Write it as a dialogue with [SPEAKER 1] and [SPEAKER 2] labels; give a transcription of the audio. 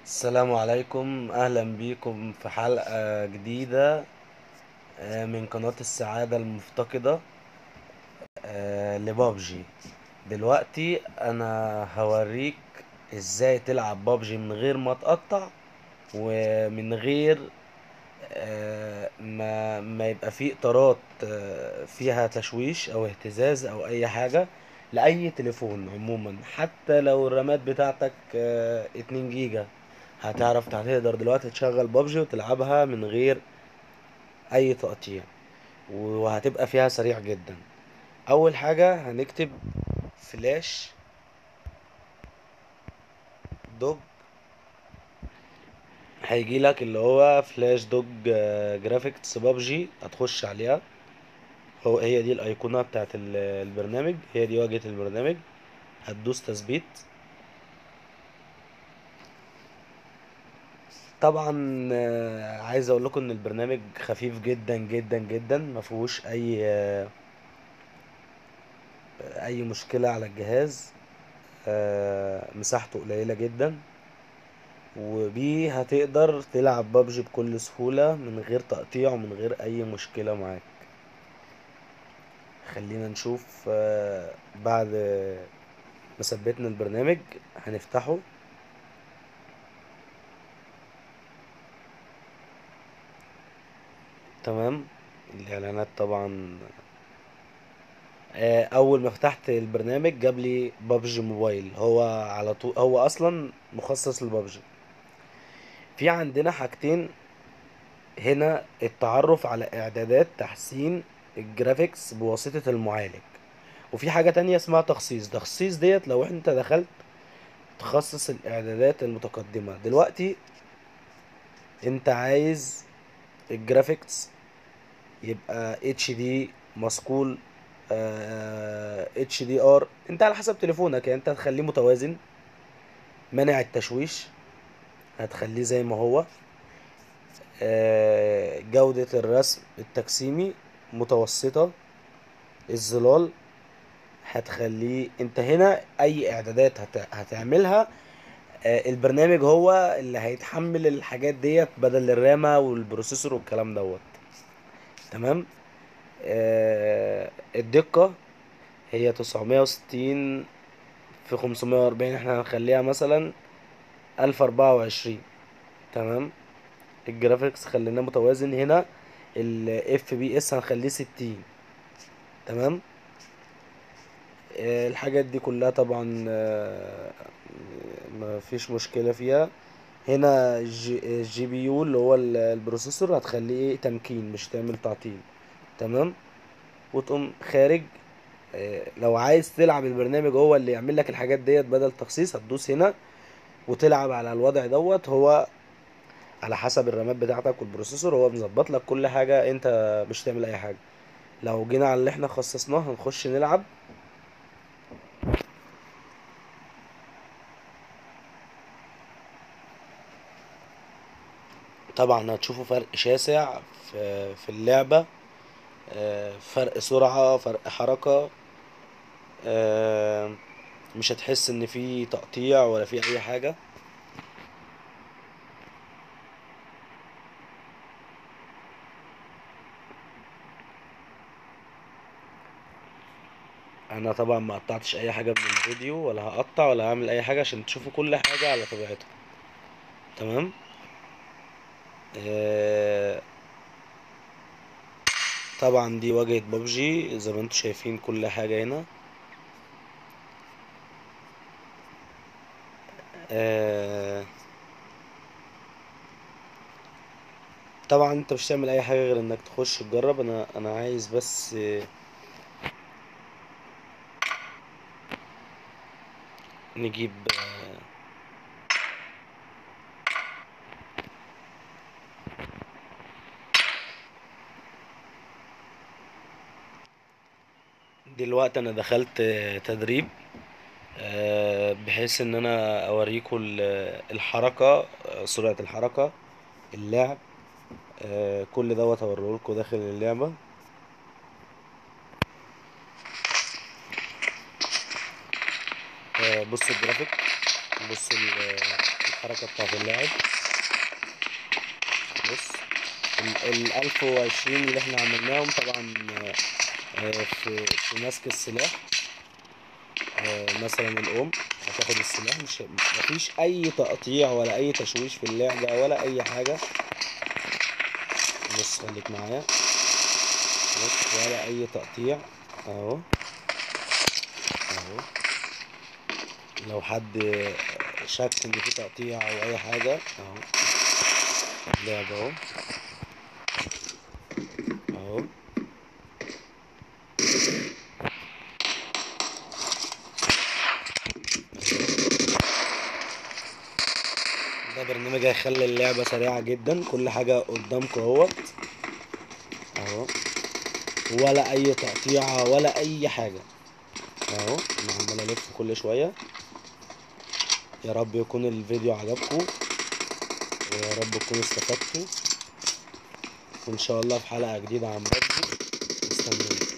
[SPEAKER 1] السلام عليكم اهلا بيكم في حلقة جديدة آه، من قناة السعادة المفتقدة آه، لبابجي دلوقتي انا هوريك ازاي تلعب بابجي من غير ما تقطع ومن غير آه، ما ما يبقى فيه اطارات آه، فيها تشويش او اهتزاز او اي حاجة لاي تليفون عموما حتى لو الرامات بتاعتك آه، 2 جيجا هتعرف هتقدر دلوقتي تشغل بابجي وتلعبها من غير اي تقطيع وهتبقى فيها سريع جدا اول حاجة هنكتب فلاش دوج هيجي لك اللي هو فلاش دوج آه، جرافيكس بابجي هتخش عليها هو هي دي الايقونة بتاعت ال- البرنامج هي دي واجهة البرنامج هتدوس تثبيت طبعا آه، عايز اقول لكم ان البرنامج خفيف جدا جدا جدا ما فيهوش اي آه، اي مشكلة على الجهاز آه، مساحته قليلة جدا وبيه هتقدر تلعب بابجي بكل سهولة من غير تقطيع ومن غير اي مشكلة معاك خلينا نشوف آه، بعد ما ثبتنا البرنامج هنفتحه تمام الاعلانات طبعا آه، اول ما فتحت البرنامج جاب لي بابجي موبايل هو على طول هو اصلا مخصص لبابجي في عندنا حاجتين هنا التعرف على اعدادات تحسين الجرافيكس بواسطة المعالج وفي حاجة تانية اسمها تخصيص تخصيص ديت لو انت دخلت تخصص الاعدادات المتقدمة دلوقتي انت عايز الجرافيكس يبقى اتش دي مسكول اتش دي ار انت على حسب تليفونك يعني انت هتخليه متوازن منع التشويش هتخليه زي ما هو آه، جودة الرسم التجسيمي متوسطة الظلال هتخليه انت هنا اي اعدادات هت... هتعملها آه، البرنامج هو اللي هيتحمل الحاجات ديت بدل الرامة والبروسيسور والكلام دوت تمام آه، الدقة هي 960 في 540 احنا هنخليها مثلا 1024 تمام الجرافيكس خليناه متوازن هنا الاف بي اس هنخليه 60 تمام آه، الحاجات دي كلها طبعا آه، ما فيش مشكلة فيها هنا الجي الجي بي يو اللي هو ال- البروسيسور هتخليه تمكين مش تعمل تعطيل تمام وتقوم خارج آه، لو عايز تلعب البرنامج هو اللي يعمل لك الحاجات ديت بدل تخصيص هتدوس هنا وتلعب على الوضع دوت هو على حسب الرامات بتاعتك والبروسيسور هو مظبط لك كل حاجة انت مش تعمل اي حاجة لو جينا على اللي احنا خصصناه هنخش نلعب طبعا هتشوفوا فرق شاسع في في اللعبة آه، فرق سرعة فرق حركة آه، مش هتحس ان في تقطيع ولا في اي حاجة انا طبعا ما قطعتش اي حاجة من الفيديو ولا هقطع ولا هعمل اي حاجة عشان تشوفوا كل حاجة على طبيعتها تمام آه، طبعا دي واجهة بابجي زي ما انتم شايفين كل حاجة هنا آه، طبعا انت مش هتعمل اي حاجة غير انك تخش تجرب انا انا عايز بس آه، نجيب آه، دلوقتي انا دخلت آه، تدريب آه، بحيث ان انا اوريكم ال- الحركة آه، سرعة الحركة اللعب آه، كل دوت هوريهولكوا داخل اللعبة آه، بصوا الجرافيك بصوا ال- الحركة بتاعت اللاعب بص ال ال 1020 اللي احنا عملناهم طبعا آه، آه، في في مسك السلاح آه، مثلا الأم هتاخد السلاح مش مفيش أي تقطيع ولا أي تشويش في اللعبة ولا أي حاجة بص خليك معايا بص ولا أي تقطيع أهو أهو لو حد شك إن في تقطيع أو أي حاجة أهو اللعبة أهو أهو ده برنامج هيخلي اللعبة سريعة جدا كل حاجة قدامكم اهوت اهو ولا اي تقطيعة ولا اي حاجة اهو انا عمال الف كل شوية يا رب يكون الفيديو عجبكم ويا رب تكونوا استفدتوا وان شاء الله في حلقة جديدة عن بابجي استنوني